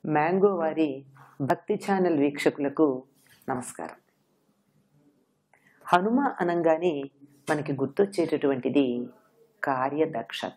mango వారి భక్తి channel వీక్షకులకు నమస్కారం హనుమ అనంగానే మనకి గుర్తొచ్చేటటువంటిది కార్యదక్షత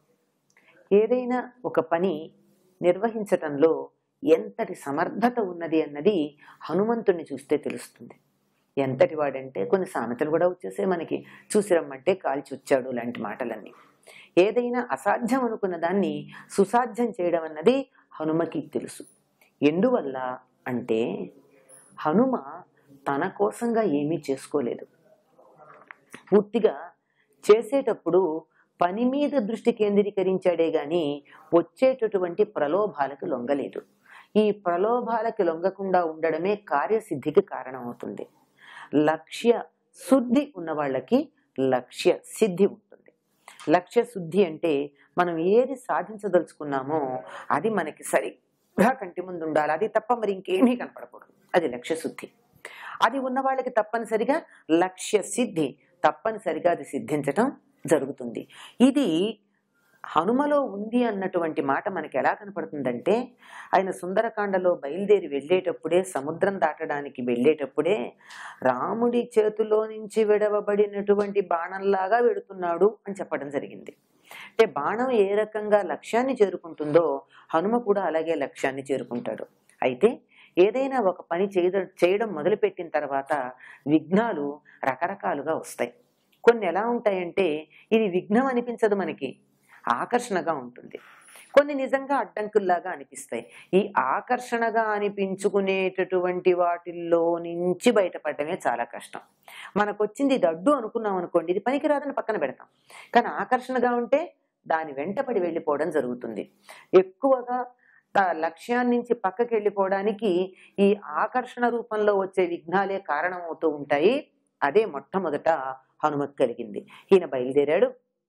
ఏదైనా ఒక పని నిర్వహించటంలో ఎంతటి సమర్థత ఉన్నది అన్నది హనుమంతుణ్ణి చూస్తే తెలుస్తుంది ఎంతటి వాడంటే కొన్ని సామెతలు కూడా వచ్చేసే మనకి చూసి రమ్మంటే కాల్చి వచ్చాడు లాంటి మాటలన్నీ ఏదైనా అసాధ్యం అనుకున్న దాన్ని సుసాధ్యం చేయడం అన్నది హనుమకి తెలుసు ఎందువల్ల అంటే హనుమ తన కోసంగా ఏమీ చేసుకోలేదు పూర్తిగా చేసేటప్పుడు పని మీద దృష్టి కేంద్రీకరించాడే గాని వచ్చేటటువంటి ప్రలోభాలకు లొంగలేదు ఈ ప్రలోభాలకు లొంగకుండా ఉండడమే కార్యసిద్ధికి కారణమవుతుంది లక్ష్య శుద్ధి ఉన్న వాళ్ళకి లక్ష్య సిద్ధి ఉంటుంది లక్ష్య శుద్ధి అంటే మనం ఏది సాధించదలుచుకున్నామో అది మనకి సరిగ్గా కంటి ముందు ఉండాలి అది తప్ప మరి ఇంకేమీ కనపడకూడదు అది లక్ష్య శుద్ధి అది ఉన్న వాళ్ళకి తప్పనిసరిగా లక్ష్య సిద్ధి తప్పనిసరిగా అది సిద్ధించటం జరుగుతుంది ఇది హనుమలో ఉంది అన్నటువంటి మాట మనకి ఎలా కనపడుతుందంటే ఆయన సుందరకాండలో బయలుదేరి వెళ్ళేటప్పుడే సముద్రం దాటడానికి వెళ్ళేటప్పుడే రాముడి చేతిలో నుంచి విడవబడినటువంటి బాణంలాగా వెడుతున్నాడు అని చెప్పడం జరిగింది అంటే బాణం ఏ రకంగా లక్ష్యాన్ని చేరుకుంటుందో హనుమ కూడా అలాగే లక్ష్యాన్ని చేరుకుంటాడు అయితే ఏదైనా ఒక పని చేయద చేయడం మొదలుపెట్టిన తర్వాత విఘ్నాలు రకరకాలుగా వస్తాయి కొన్ని ఎలా ఉంటాయంటే ఇది విఘ్నం అనిపించదు మనకి ఆకర్షణగా ఉంటుంది కొన్ని నిజంగా అడ్డంకుల్లాగా అనిపిస్తాయి ఈ ఆకర్షణగా అనిపించుకునేటటువంటి వాటిల్లో నుంచి బయటపడటమే చాలా కష్టం మనకు వచ్చింది ఇది అడ్డు అనుకున్నాం అనుకోండి ఇది పనికిరాదని పక్కన పెడతాం కానీ ఆకర్షణగా ఉంటే దాని వెంటపడి వెళ్ళిపోవడం జరుగుతుంది ఎక్కువగా లక్ష్యాన్ని నుంచి పక్కకి వెళ్ళిపోవడానికి ఈ ఆకర్షణ రూపంలో వచ్చే విఘ్నాలే కారణమవుతూ ఉంటాయి అదే మొట్టమొదట హనుమత్ కలిగింది ఈయన బయలుదేరాడు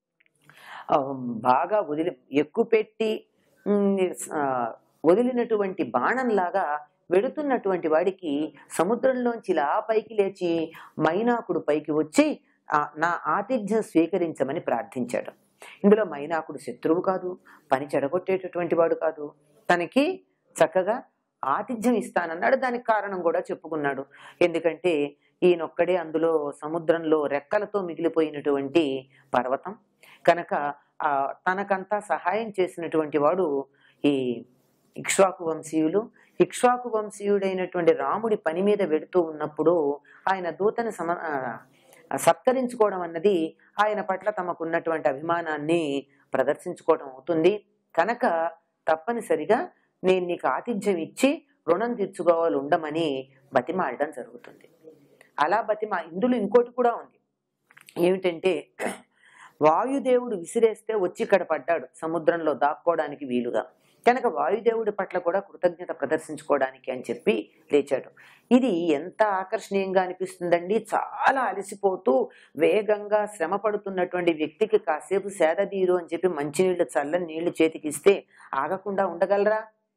బాగా వదిలి ఎక్కుపెట్టి వదిలినటువంటి బాణంలాగా వెడుతున్నటువంటి వాడికి సముద్రంలోంచి ఇలా పైకి లేచి మైనాకుడు పైకి వచ్చి నా ఆతిథ్యం స్వీకరించమని ప్రార్థించాడు ఇందులో మైనాకుడు శత్రువు కాదు పని చెడగొట్టేటటువంటి వాడు కాదు తనకి చక్కగా ఆతిథ్యం ఇస్తానన్నాడు దానికి కారణం కూడా చెప్పుకున్నాడు ఎందుకంటే ఈయనొక్కడే అందులో సముద్రంలో రెక్కలతో మిగిలిపోయినటువంటి పర్వతం కనుక ఆ తనకంతా సహాయం చేసినటువంటి వాడు ఈ ఇక్ష్వాకు వంశీయులు ఇక్ష్వాకు వంశీయుడైనటువంటి రాముడి పని మీద వెడుతూ ఉన్నప్పుడు ఆయన దూతని సమ సత్కరించుకోవడం అన్నది ఆయన పట్ల తమకున్నటువంటి అభిమానాన్ని ప్రదర్శించుకోవడం అవుతుంది కనుక తప్పనిసరిగా నేను నీకు ఆతిథ్యం ఇచ్చి రుణం తీర్చుకోవాలి ఉండమని బతిమాడడం జరుగుతుంది అలా బతిమా ఇందులో ఇంకోటి కూడా ఉంది ఏమిటంటే వాయుదేవుడు విసిరేస్తే వచ్చి ఇక్కడ పడ్డాడు సముద్రంలో దాక్కోవడానికి వీలుగా కనుక వాయుదేవుడి పట్ల కూడా కృతజ్ఞత ప్రదర్శించుకోవడానికి అని చెప్పి లేచాడు ఇది ఎంత ఆకర్షణీయంగా అనిపిస్తుందండి చాలా అలసిపోతూ వేగంగా శ్రమ పడుతున్నటువంటి వ్యక్తికి కాసేపు సేదదీరు అని చెప్పి మంచినీళ్ళు చల్లని నీళ్లు చేతికిస్తే ఆగకుండా ఉండగలరా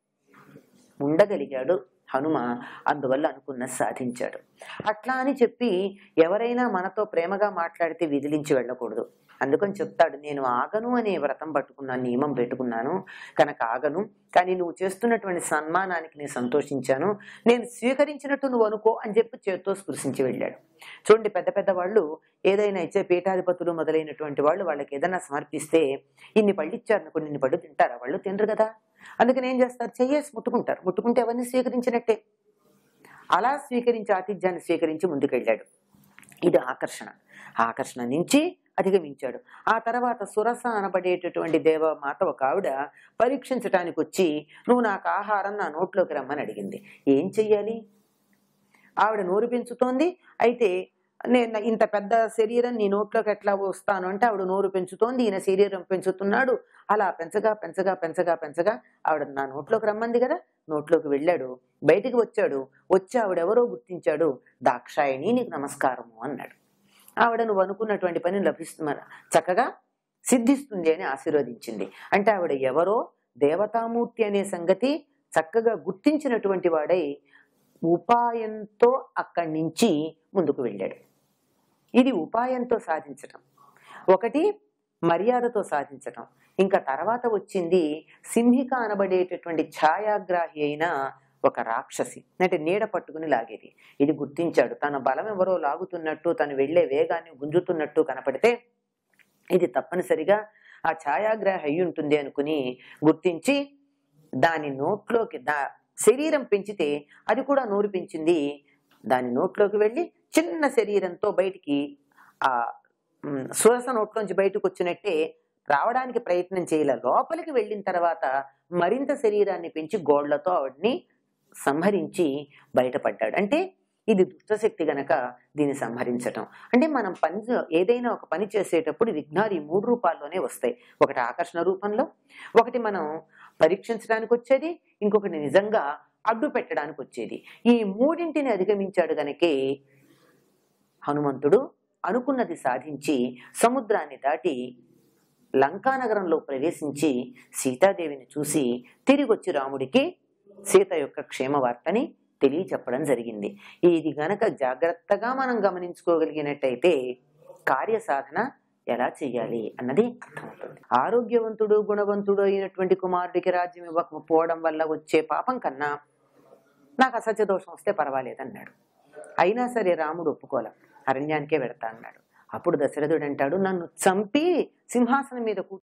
ఉండగలిగాడు హనుమ అందువల్ల అనుకున్న సాధించాడు అట్లా అని చెప్పి ఎవరైనా మనతో ప్రేమగా మాట్లాడితే విదిలించి వెళ్ళకూడదు అందుకని చెప్తాడు నేను ఆగను అనే వ్రతం పట్టుకున్నాను నియమం పెట్టుకున్నాను కనుక ఆగను కానీ నువ్వు చేస్తున్నటువంటి సన్మానానికి నేను సంతోషించాను నేను స్వీకరించినట్టు నువ్వు అనుకో అని చెప్పి చేత్తో స్పృశించి వెళ్ళాడు చూడండి పెద్ద పెద్ద వాళ్ళు ఏదైనా ఇచ్చే పీఠాధిపతులు మొదలైనటువంటి వాళ్ళు వాళ్ళకి ఏదైనా సమర్పిస్తే ఇన్ని పళ్ళు ఇచ్చారు అనుకోండి ఇన్ని పళ్ళు తింటారా వాళ్ళు తినరు కదా అందుకని ఏం చేస్తారు చెయ్యేసి ముట్టుకుంటారు ముట్టుకుంటే అవన్నీ స్వీకరించినట్టే అలా స్వీకరించి ఆతిథ్యాన్ని స్వీకరించి ముందుకెళ్ళాడు ఇది ఆకర్షణ ఆకర్షణ నుంచి అధిగమించాడు ఆ తర్వాత సురస అనబడేటటువంటి దేవమాత ఒక ఆవిడ పరీక్షించటానికి వచ్చి నువ్వు నాకు ఆహారం నా నోట్లోకి రమ్మని అడిగింది ఏం చెయ్యాలి ఆవిడ నోరు పెంచుతోంది అయితే నేను ఇంత పెద్ద శరీరం నీ నోట్లోకి ఎట్లా వస్తాను అంటే ఆవిడ నోరు పెంచుతోంది ఈయన శరీరం పెంచుతున్నాడు అలా పెంచగా పెంచగా పెంచగా పెంచగా ఆవిడ నా నోట్లోకి రమ్మంది కదా నోట్లోకి వెళ్ళాడు బయటికి వచ్చాడు వచ్చి ఆవిడెవరో గుర్తించాడు దాక్షాయణి నీకు నమస్కారము అన్నాడు ఆవిడ నువ్వు అనుకున్నటువంటి పని లభిస్తున్నారు చక్కగా సిద్ధిస్తుంది అని ఆశీర్వదించింది అంటే ఆవిడ ఎవరో దేవతామూర్తి అనే సంగతి చక్కగా గుర్తించినటువంటి వాడై ఉపాయంతో అక్కడి నుంచి ముందుకు వెళ్ళాడు ఇది ఉపాయంతో సాధించటం ఒకటి మర్యాదతో సాధించటం ఇంకా తర్వాత వచ్చింది సింహిక అనబడేటటువంటి ఛాయాగ్రాహి అయిన ఒక రాక్షసి అంటే నీడ పట్టుకుని లాగేది ఇది గుర్తించాడు తన బలం ఎవరో లాగుతున్నట్టు తను వెళ్లే వేగాన్ని గుంజుతున్నట్టు కనపడితే ఇది తప్పనిసరిగా ఆ ఛాయాగ్రాహి అయి ఉంటుంది అనుకుని గుర్తించి దాని నోట్లోకి దా శరీరం పెంచితే అది కూడా నోరు పెంచింది దాని నోట్లోకి వెళ్ళి చిన్న శరీరంతో బయటికి ఆ ఉమ్, సురస నోట్లోంచి బయటకు వచ్చినట్టే రావడానికి ప్రయత్నం చేయలే లోపలికి వెళ్ళిన తర్వాత మరింత శరీరాన్ని పెంచి గోళ్లతో ఆవిడ్ని సంహరించి బయటపడ్డాడు అంటే ఇది దుష్టశక్తి గనక దీన్ని సంహరించటం అంటే మనం పని ఏదైనా ఒక పని చేసేటప్పుడు విఘ్నాలు ఈ మూడు రూపాల్లోనే వస్తాయి ఒకటి ఆకర్షణ రూపంలో ఒకటి మనం పరీక్షించడానికి వచ్చేది ఇంకొకటి నిజంగా అడ్డు పెట్టడానికి వచ్చేది ఈ మూడింటిని అధిగమించాడు గనకే హనుమంతుడు అనుకున్నది సాధించి సముద్రాన్ని దాటి లంకానగరంలో ప్రవేశించి సీతాదేవిని చూసి తిరిగి వచ్చి రాముడికి సీత యొక్క క్షేమ వార్తని తెలియచెప్పడం జరిగింది ఇది గనక జాగ్రత్తగా మనం గమనించుకోగలిగినట్టయితే కార్యసాధన ఎలా చెయ్యాలి అన్నది అర్థమవుతుంది ఆరోగ్యవంతుడు గుణవంతుడు అయినటువంటి కుమారుడికి రాజ్యం ఇవ్వకపోవడం వల్ల వచ్చే పాపం కన్నా నాకు అసత్య దోషం వస్తే పర్వాలేదన్నాడు అయినా సరే రాముడు ఒప్పుకోలే అరణ్యానికే వెడతా అన్నాడు అప్పుడు దశరథుడు అంటాడు నన్ను చంపి సింహాసనం మీద కూర్చో